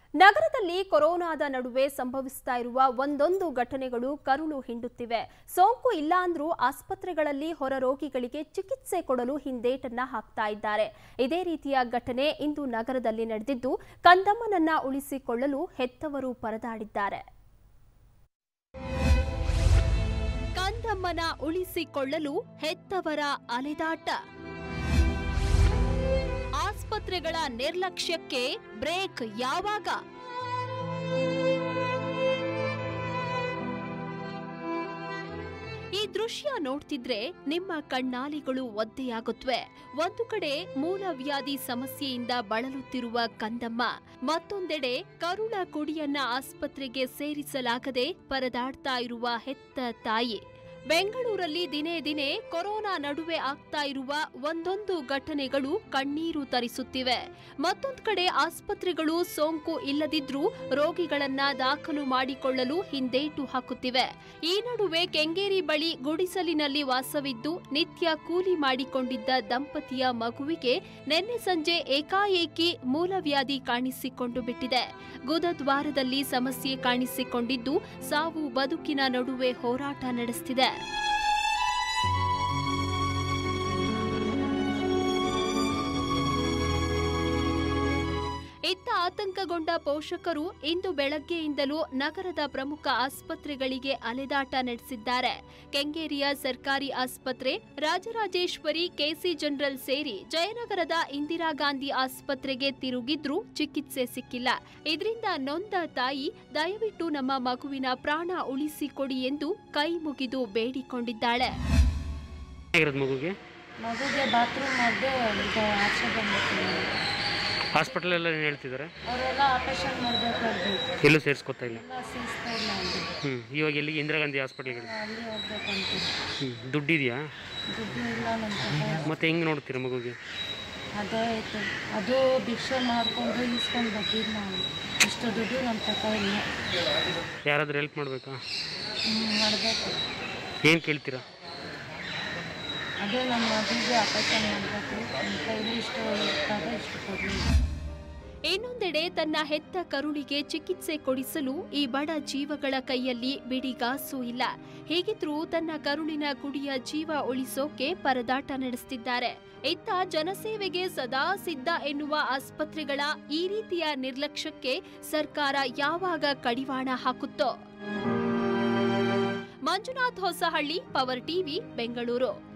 ನಗರದಲ್ಲಿ ಕೊರೋನಾದ ನಡುವೆ ಸಂಭವಿಸ್ತಾ ಇರುವ ಒಂದೊಂದು ಘಟನೆಗಳು ಕರುಳು ಹಿಂಡುತ್ತಿವೆ ಸೋಂಕು ಇಲ್ಲ ಅಂದ್ರೂ ಆಸ್ಪತ್ರೆಗಳಲ್ಲಿ ಹೊರ ರೋಗಿಗಳಿಗೆ ಚಿಕಿತ್ಸೆ ಕೊಡಲು ಹಿಂದೇಟನ್ನ ಹಾಕ್ತಾ ಇದ್ದಾರೆ ಇದೇ ರೀತಿಯ ಘಟನೆ ಇಂದು ನಗರದಲ್ಲಿ ನಡೆದಿದ್ದು ಕಂದಮ್ಮನನ್ನ ಉಳಿಸಿಕೊಳ್ಳಲು ಹೆತ್ತವರು ಪರದಾಡಿದ್ದಾರೆ ಕಂದಮ್ಮನ ಉಳಿಸಿಕೊಳ್ಳಲು ಹೆತ್ತವರ ಅಲೆದಾಟ ಆಸ್ಪತ್ರೆಗಳ ನಿರ್ಲಕ್ಷ್ಯಕ್ಕೆ ಬ್ರೇಕ್ ಯಾವಾಗ ಈ ದೃಶ್ಯ ನೋಡ್ತಿದ್ರೆ ನಿಮ್ಮ ಕಣ್ಣಾಲಿಗಳು ಒದ್ದೆಯಾಗುತ್ತವೆ ಒಂದು ಕಡೆ ಮೂಲವ್ಯಾಧಿ ಸಮಸ್ಯೆಯಿಂದ ಬಳಲುತ್ತಿರುವ ಕಂದಮ್ಮ ಮತ್ತೊಂದೆಡೆ ಕರುಳ ಕುಡಿಯನ್ನ ಆಸ್ಪತ್ರೆಗೆ ಸೇರಿಸಲಾಗದೆ ಪರದಾಡ್ತಾ ಇರುವ ಹೆತ್ತ ತಾಯಿ ಬೆಂಗಳೂರಲ್ಲಿ ದಿನೇ ದಿನೇ ಕೊರೋನಾ ನಡುವೆ ಆಗ್ತಾ ಇರುವ ಒಂದೊಂದು ಘಟನೆಗಳು ಕಣ್ಣೀರು ತರಿಸುತ್ತಿವೆ ಮತ್ತೊಂದು ಕಡೆ ಆಸ್ಪತ್ರೆಗಳು ಸೋಂಕು ಇಲ್ಲದಿದ್ರೂ ರೋಗಿಗಳನ್ನ ದಾಖಲು ಮಾಡಿಕೊಳ್ಳಲು ಹಿಂದೇಟು ಹಾಕುತ್ತಿವೆ ಈ ನಡುವೆ ಕೆಂಗೇರಿ ಬಳಿ ಗುಡಿಸಲಿನಲ್ಲಿ ವಾಸವಿದ್ದು ನಿತ್ಯ ಕೂಲಿ ಮಾಡಿಕೊಂಡಿದ್ದ ದಂಪತಿಯ ಮಗುವಿಗೆ ನಿನ್ನೆ ಸಂಜೆ ಏಕಾಏಕಿ ಮೂಲವ್ಯಾಧಿ ಕಾಣಿಸಿಕೊಂಡು ಬಿಟ್ಟಿದೆ ಗುದದ್ವಾರದಲ್ಲಿ ಸಮಸ್ಯೆ ಕಾಣಿಸಿಕೊಂಡಿದ್ದು ಸಾವು ಬದುಕಿನ ನಡುವೆ ಹೋರಾಟ ನಡೆಸುತ್ತಿದೆ ಇತ್ತ ಆತಂಕಗೊಂಡ ಪೋಷಕರು ಇಂದು ಬೆಳಗ್ಗೆಯಿಂದಲೂ ನಗರದ ಪ್ರಮುಖ ಆಸ್ಪತ್ರೆಗಳಿಗೆ ಅಲೆದಾಟ ನಡೆಸಿದ್ದಾರೆ ಕೆಂಗೇರಿಯ ಸರ್ಕಾರಿ ಆಸ್ಪತ್ರೆ ರಾಜರಾಜೇಶ್ವರಿ ಕೆಸಿ ಜನರಲ್ ಸೇರಿ ಜಯನಗರದ ಇಂದಿರಾ ಗಾಂಧಿ ಆಸ್ಪತ್ರೆಗೆ ತಿರುಗಿದ್ರೂ ಚಿಕಿತ್ಸೆ ಸಿಕ್ಕಿಲ್ಲ ಇದರಿಂದ ನೊಂದ ತಾಯಿ ದಯವಿಟ್ಟು ನಮ್ಮ ಮಗುವಿನ ಪ್ರಾಣ ಉಳಿಸಿಕೊಡಿ ಎಂದು ಕೈ ಮುಗಿದು ಬೇಡಿಕೊಂಡಿದ್ದಾಳೆ ಆಗಿರೋದು ಮಗುಗೆ ಮಗುಗೆ ಬಾತ್ರೂಮ್ ಮಾಡಿದೆ ಇದು ಆಚೆ ಬಂದ್ಬಿಟ್ಟು ಹಾಸ್ಪಿಟಲೆಲ್ಲ ಏನು ಹೇಳ್ತಿದ್ದಾರೆ ಅವರೆಲ್ಲ ಆಪರೇಷನ್ ಮಾಡಬೇಕಾದ್ರು ಎಲ್ಲೂ ಸೇರಿಸ್ಕೊತಾ ಇಲ್ಲ ಎಲ್ಲ ಸೇರಿಸ್ತಾ ಇಲ್ಲ ಅಂದ್ರು ಹ್ಞೂ ಇವಾಗ ಎಲ್ಲಿಗೆ ಇಂದಿರಾ ಗಾಂಧಿ ಹಾಸ್ಪಿಟ್ಲ್ಗೆ ಅಲ್ಲಿ ಹೋಗ್ಬೇಕಂತ ಹ್ಞೂ ದುಡ್ಡಿದೆಯಾ ದುಡ್ಡು ಇಲ್ಲ ನಮ್ಮ ಕಡೆ ಮತ್ತೆ ಹೆಂಗೆ ನೋಡ್ತೀರಾ ಮಗುಗೆ ಅದೇ ಆಯ್ತು ಅದು ಭಿಕ್ಷೆ ಮಾಡಿಕೊಂಡು ಇಸ್ಕೊಂಡು ಬಂದಿದ್ದು ನಾವು ಇಷ್ಟು ದುಡ್ಡು ನಮ್ಮ ತಕ ಇಲ್ಲ ಯಾರಾದರೂ ಹೆಲ್ಪ್ ಮಾಡಬೇಕಾ ಮಾಡಬೇಕು ಏನು ಕೇಳ್ತೀರಾ ಅದೇ ನಮ್ಮ ಮಗುಗೆ ಆಪರೇಷನ್ ಮಾಡಬೇಕು ನಮ್ಮ ಕೈಲಿ ಇಷ್ಟು ಇರ್ತಾರೆ ಇಷ್ಟು ಕೊಡಲಿ ಇನ್ನೊಂದೆಡೆ ತನ್ನ ಹೆತ್ತ ಕರುಳಿಗೆ ಚಿಕಿತ್ಸೆ ಕೊಡಿಸಲು ಈ ಬಡ ಜೀವಗಳ ಕೈಯಲ್ಲಿ ಬಿಡಿಗಾಸೂ ಇಲ್ಲ ಹೀಗಿದ್ರೂ ತನ್ನ ಕರುಳಿನ ಕುಡಿಯ ಜೀವ ಉಳಿಸೋಕೆ ಪರದಾಟ ನಡೆಸುತ್ತಿದ್ದಾರೆ ಇತ್ತ ಜನಸೇವೆಗೆ ಸದಾ ಸಿದ್ಧ ಎನ್ನುವ ಆಸ್ಪತ್ರೆಗಳ ಈ ರೀತಿಯ ನಿರ್ಲಕ್ಷ್ಯಕ್ಕೆ ಸರ್ಕಾರ ಯಾವಾಗ ಕಡಿವಾಣ ಹಾಕುತ್ತೋ ಮಂಜುನಾಥ್ ಹೊಸಹಳ್ಳಿ ಪವರ್ ಟಿವಿ ಬೆಂಗಳೂರು